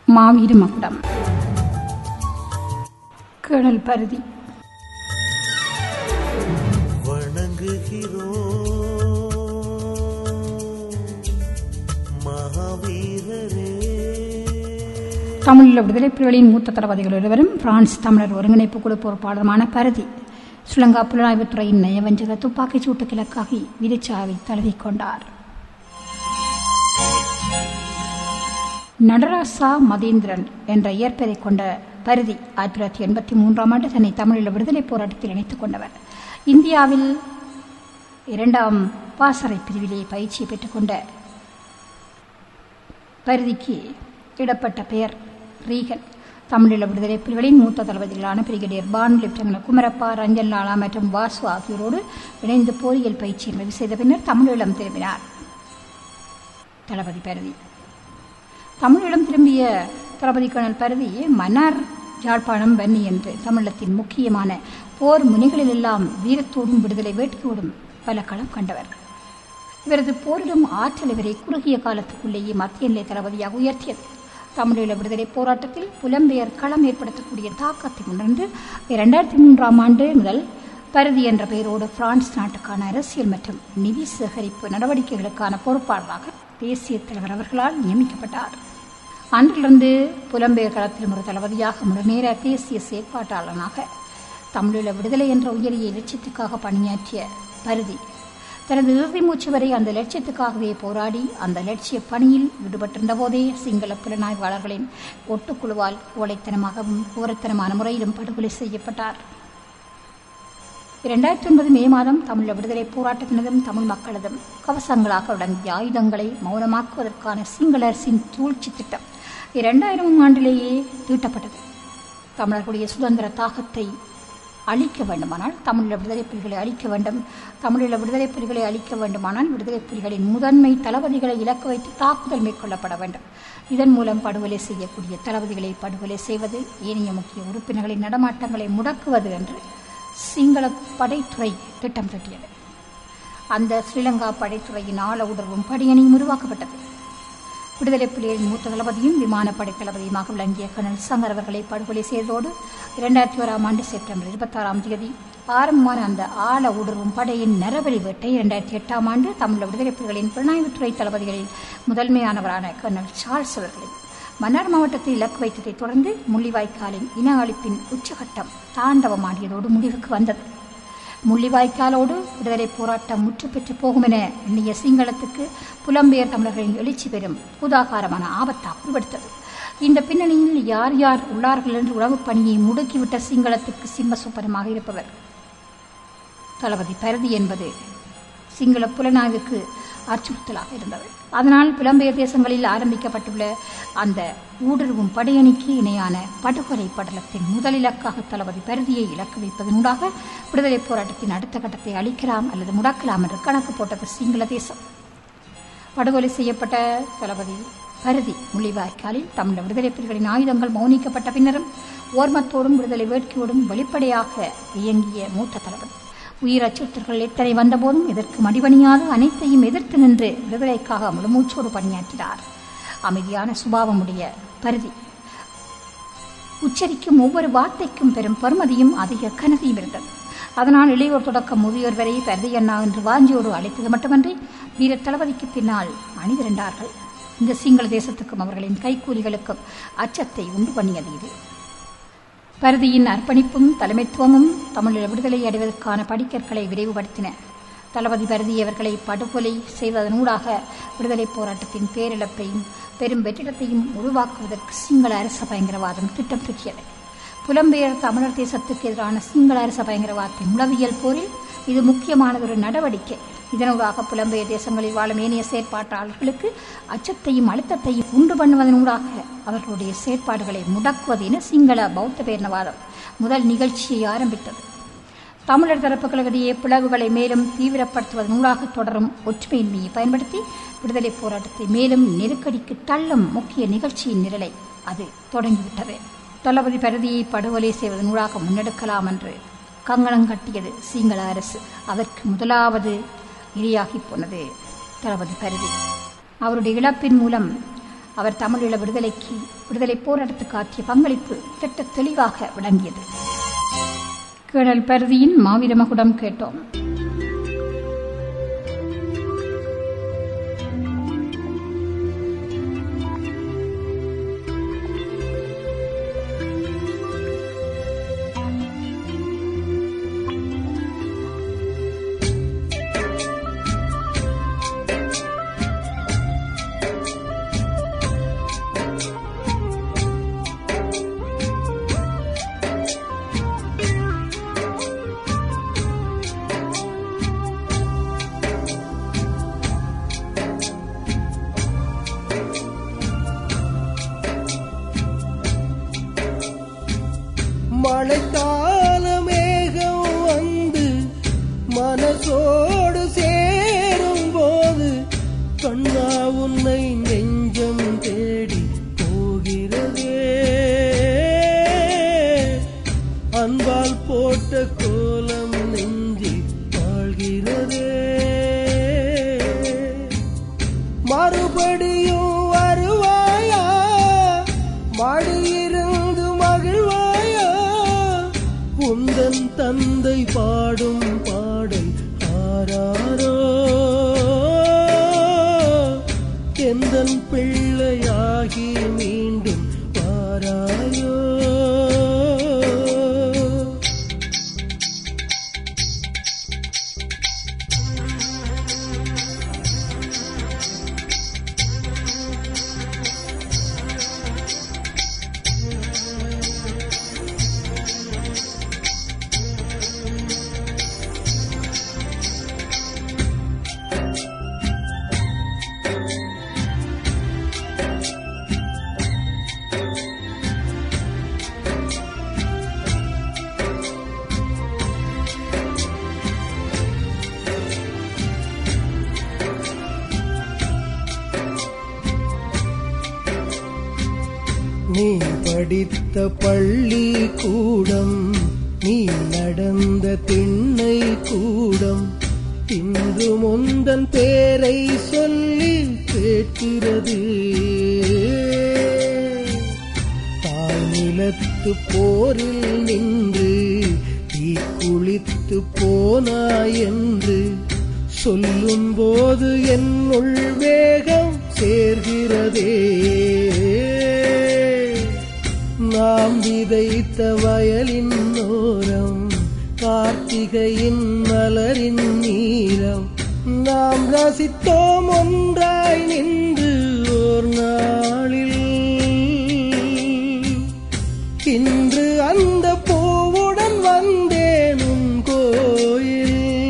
மாவீர மகுடம் கேணல் பருதி வணங்குகிறோம் மகாவீரரே தமிழீழ விடுதலை புலிகளின் மூத்த தளபதிகள் ஒருவரும் பிரான்ஸ் தமிழர் ஒருங்கிணைப்பு குழு பொறுப்பாளருமான பருதி ஸ்ரீலங்கா புலனாய்வுத்துறையின் நயவஞ்சக துப்பாக்கிச் சூட்டு கிழக்காகி விரிச்சாவை தழுவிக்கொண்டார் நடராசா மதேந்திரன் என்ற இயற்பெயரை கொண்ட பருதி ஆயிரத்தி தொள்ளாயிரத்தி எண்பத்தி மூன்றாம் ஆண்டு தன்னை தமிழீழ விடுதலை போராட்டத்தில் இணைத்துக் கொண்டவர் இந்தியாவில் இரண்டாம் பாசறை பிரிவிலே பயிற்சியை பெற்றுக்கொண்ட பருதிக்கு இடப்பட்ட பெயர் ரீகன் தமிழீழ விடுதலை புலிகளின் மூத்த தளபதிகளான பிரிகேடியர் பான் லெப்டினன்ட் குமரப்பா ரஞ்சன் லாலா மற்றும் வாசு ஆகியோரோடு இணைந்து போரியல் பயிற்சி நிறைவு செய்த பின்னர் தமிழீழம் திரும்பினார் தளபதி பருதி தமிழீழம் திரும்பிய தளபதி கர்னல் பருதி மன்னார் யாழ்ப்பாணம் வன்னி என்று தமிழத்தின் முக்கியமான போர் முனைகளிலெல்லாம் வீரத்தோடும் விடுதலை வேட்கையோடும் பல களம் கண்டவர் இவரது போரிடும் ஆற்றல் இவரை குறுகிய காலத்துக்குள்ளேயே மத்திய நிலை தளபதியாக உயர்த்தியது தமிழீழ விடுதலை போராட்டத்தில் புலம்பெயர் களம் ஏற்படுத்தக்கூடிய தாக்கத்தை உணர்ந்து இரண்டாயிரத்தி மூன்றாம் ஆண்டு முதல் பருதி என்ற பெயரோடு பிரான்ஸ் நாட்டுக்கான அரசியல் மற்றும் நிதி சேகரிப்பு நடவடிக்கைகளுக்கான பொறுப்பாளராக தேசிய தலைவர் அவர்களால் நியமிக்கப்பட்டார் அன்றிலிருந்து புலம்பெயர் களத்தில் ஒரு தளபதியாக முழுநேர தேசிய செயற்பாட்டாளனாக தமிழீழ விடுதலை என்ற உயரிய லட்சியத்துக்காக பணியாற்றிய பருதி தனது இறுதி மூச்சு வரை அந்த லட்சியத்துக்காகவே போராடி அந்த லட்சிய பணியில் ஈடுபட்டிருந்த போதே சிங்கள புலனாய்வாளர்களின் ஒட்டுக்குழுவால் கோழைத்தனமாகவும் கோரத்தனமான முறையிலும் படுகொலை செய்யப்பட்டார் இரண்டாயிரத்தி ஒன்பது மே மாதம் தமிழ் விடுதலை போராட்டத்தினதும் தமிழ் மக்களதும் கவசங்களாக அடங்கிய ஆயுதங்களை மௌனமாக்குவதற்கான சிங்கள அரசின் சூழ்ச்சி திட்டம் இரண்டாயிரம் ஆண்டிலேயே தீட்டப்பட்டது தமிழர்களுடைய சுதந்திர தாகத்தை அழிக்க வேண்டுமானால் தமிழீழ விடுதலை புலிகளை அழிக்க வேண்டும் தமிழீழ விடுதலை புலிகளை அழிக்க வேண்டுமானால் விடுதலை புலிகளின் முதன்மை தளபதிகளை இலக்கு வைத்து தாக்குதல் மேற்கொள்ளப்பட வேண்டும் இதன் மூலம் படுகொலை செய்யக்கூடிய தளபதிகளை படுகொலை செய்வது ஏனைய முக்கிய உறுப்பினர்களின் நடமாட்டங்களை முடக்குவது என்று சிங்கள படைத்துறை திட்டம் தட்டியது அந்த ஸ்ரீலங்கா படைத்துறையின் ஆழ உணர்வும் படியணியும் உருவாக்கப்பட்டது விடுதலை புலிகளின் மூத்த தளபதியும் விமானப்படை தளபதியுமாக விளங்கிய கர்னல் சங்கர் அவர்களை படுகொலை செய்ததோடு இரண்டாயிரத்தி ஓராம் ஆண்டு செப்டம்பர் இருபத்தாறாம் தேதி ஆரம்பமான அந்த ஆழ ஊடுருவும் படையின் நரபலி வேட்டை இரண்டாயிரத்தி எட்டாம் ஆண்டு தமிழ் விடுதலை புலிகளின் புலனாய்வுத்துறை தளபதிகளில் முதன்மையானவரான கர்னல் சார்ல்ஸ் அவர்களை மன்னார் மாவட்டத்தில் இலக்கு வைத்ததைத் தொடர்ந்து முள்ளிவாய்க்காலின் இன அழிப்பின் உச்சகட்டம் தாண்டவமாடியதோடு முடிவுக்கு வந்தது முள்ளிவாய்க்காலோடு விடுதலை போராட்டம் முற்று பெற்று போகும் என எண்ணிய சிங்களத்துக்கு புலம்பெயர் தமிழர்களின் எழுச்சி பெறும் பூதாகாரமான ஆபத்தாக உருவெடுத்தது இந்த பின்னணியில் யார் யார் உள்ளார்கள் என்று உளவுப் பணியை முடுக்கிவிட்ட சிங்களத்துக்கு சிம்ம சுப்பரமாக இருப்பவர் தளபதி பரதி என்பது சிங்கள புலனாய்வுக்கு அச்சுறுத்தலாக இருந்தது அதனால் புலம்பெயர் தேசங்களில் ஆரம்பிக்கப்பட்டுள்ள அந்த ஊடுருவும் படையணிக்கு இணையான படுகொலை படலத்தின் முதல் இலக்காக தளபதி பருதியை இலக்கு வைப்பதனூடாக விடுதலை போராட்டத்தின் அடுத்த கட்டத்தை அளிக்கலாம் அல்லது முடக்கலாம் என்று கணக்கு போட்டது சிங்கள தேசம் படுகொலை செய்யப்பட்ட தளபதி பருதி முள்ளிவாய்க்காலில் தமிழ் விடுதலை புலிகளின் ஆயுதங்கள் மௌனிக்கப்பட்ட பின்னரும் ஓர்மத்தோடும் விடுதலை வேட்கையோடும் வெளிப்படையாக இயங்கிய மூத்த தளபதி உயிர் அச்சுறுத்தல்கள் எத்தனை வந்தபோதும் இதற்கு மடிபணியாது அனைத்தையும் எதிர்த்து நின்று விடுதலைக்காக முழுமூச்சோடு பணியாற்றினார் அமைதியான சுபாவமுடைய பருதி உச்சரிக்கும் ஒவ்வொரு வார்த்தைக்கும் பெரும் பெருமதியும் அதிக கனதியும் இருந்தது அதனால் இளையோர் தொடக்கம் முதியோர் வரை பருதி அண்ணா என்று வாஞ்சியோடு அழைத்தது மட்டுமன்றி வீர தளபதிக்கு பின்னால் அணிதிரண்டார்கள் இந்த சிங்கள தேசத்துக்கும் அவர்களின் கைக்கூலிகளுக்கும் அச்சத்தை உண்டு பண்ணியது இது பருதியின் அர்ப்பணிப்பும் தலைமைத்துவமும் தமிழீழ விடுதலை அடைவதற்கான படிக்கற்களை விரைவுபடுத்தின தளபதி பருதி அவர்களை படுகொலை செய்வதனூடாக விடுதலை போராட்டத்தின் பேரிழப்பையும் பெரும் வெற்றிடத்தையும் உருவாக்குவதற்கு சிங்கள அரச பயங்கரவாதம் திட்டம் தீட்டியது புலம்பெயர் தமிழர் தேசத்துக்கு எதிரான சிங்கள அரச பயங்கரவாதத்தின் உளவியல் போரில் இது முக்கியமானதொரு நடவடிக்கை இதனூடாக புலம்பெயர் தேசங்களில் வாழும் ஏனைய செயற்பாட்டாளர்களுக்கு அச்சத்தையும் அழுத்தத்தையும் உண்டு பண்ணுவதனூடாக அவர்களுடைய செயற்பாடுகளை முடக்குவது என சிங்கள பௌத்த பேரணவாதம் முதல் நிகழ்ச்சியை ஆரம்பித்தது தமிழர் தரப்புகளிடையே பிளவுகளை மேலும் தீவிரப்படுத்துவதனூடாக தொடரும் ஒற்றுமையின்மையை பயன்படுத்தி விடுதலை போராட்டத்தை மேலும் நெருக்கடிக்கு தள்ளும் முக்கிய நிகழ்ச்சியின் நிரலை அது தொடங்கிவிட்டது தளபதி பருதியை படுகொலை செய்வதனூடாக முன்னெடுக்கலாம் என்று கங்கணம் கட்டியது சிங்கள அரசு அதற்கு முதலாவது இரையாகி போனது தளபதி பருதி அவருடைய இழப்பின் மூலம் அவர் தமிழீழ விடுதலைக்கு விடுதலை போராட்டத்துக்கு ஆற்றிய பங்களிப்பு திட்ட தெளிவாக விளங்கியது கேணல் பருதியின் மாவீரமகுடம் கேட்டோம் மழைக்கால மேகம் வந்து மனசோடு சேரும் போது கண்ணா உன்னை நெஞ்சம் தேடி போகிறதே அன்பால் போட்ட கோலம் நெஞ்சி வாழ்கிறதே மறுபடியும் வருவாயா மடியிருந்து மகிழ்வாயா உந்தன் தந்தை பாடும் பாடல் ஆராரோ எந்தன் பிள்ளையாகி மீண்டும் வாராயோ நீ படித்த பள்ளி கூடம் நீ நடந்த திண்ணை கூடம் இன்று முந்தன் பேரை சொல்லி கேட்கிறது தாய் நிலத்து போரில் நின்று தீ குளித்து போனாய் என்று சொல்லும் போது என்னுள் வேகம் சேர்கிறதே நாம் விதைத்த வயலின் ஓரம் கார்த்திகையின் மலரின் நீரம் நாம் ரசித்தோம் ஒன்றாய் நின்று ஓர் நாளில் இன்று அந்த பூவுடன் வந்தேன் உன் கோயில்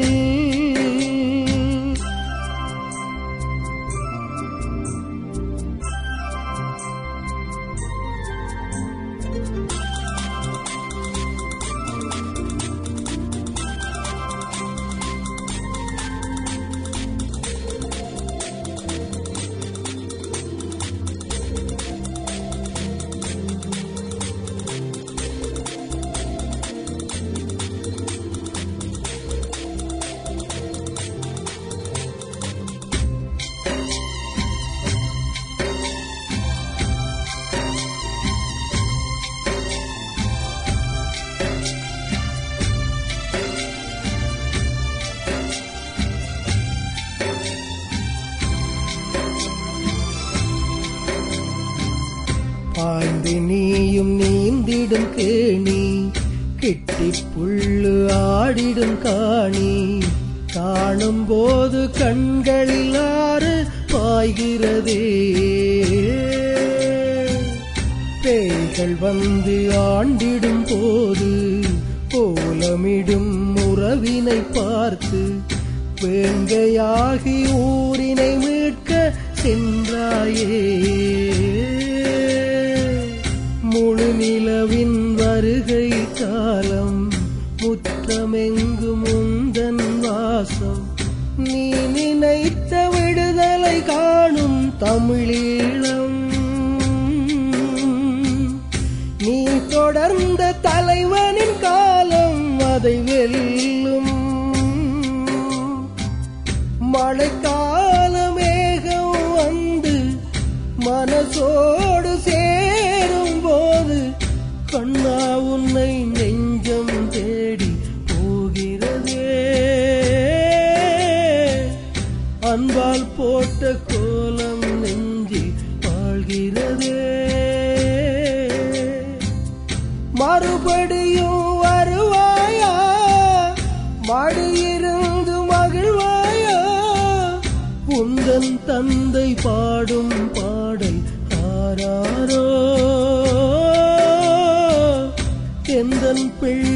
பாய்ந்து நீயும் நீந்திடும் கேணி கிட்டி புல்லு ஆடிடும் காணி காணும் போது கண்களில் ஆறு பாய்கிறதே பேய்கள் வந்து ஆண்டிடும் போது கோலமிடும் உறவினை பார்த்து வேங்கையாகி ஊரினை மீட்க சென்றாயே முழு நிலவின் வருகை காலம் முற்றமெங்கும் முந்தன் வாசம் நீ நினைத்த விடுதலை காணும் தமிழீழம் நீ தொடர்ந்த தலைவனின் காலம் அதை வெல்லும் மழைக்கால மேகம் வந்து மனசோடு சேரும் போது கண்ணா உன்னை நெஞ்சம் தேடி போகிறதே அன்பால் போட்ட கோலம் நெஞ்சி வாழ்கிறதே மறுபடியும் வருவாயா மடியிருந்து மகிழ்வாயா உந்தன் தந்தை பாடும் பாடல் ஆராரோ எந்தன் பிள்ளை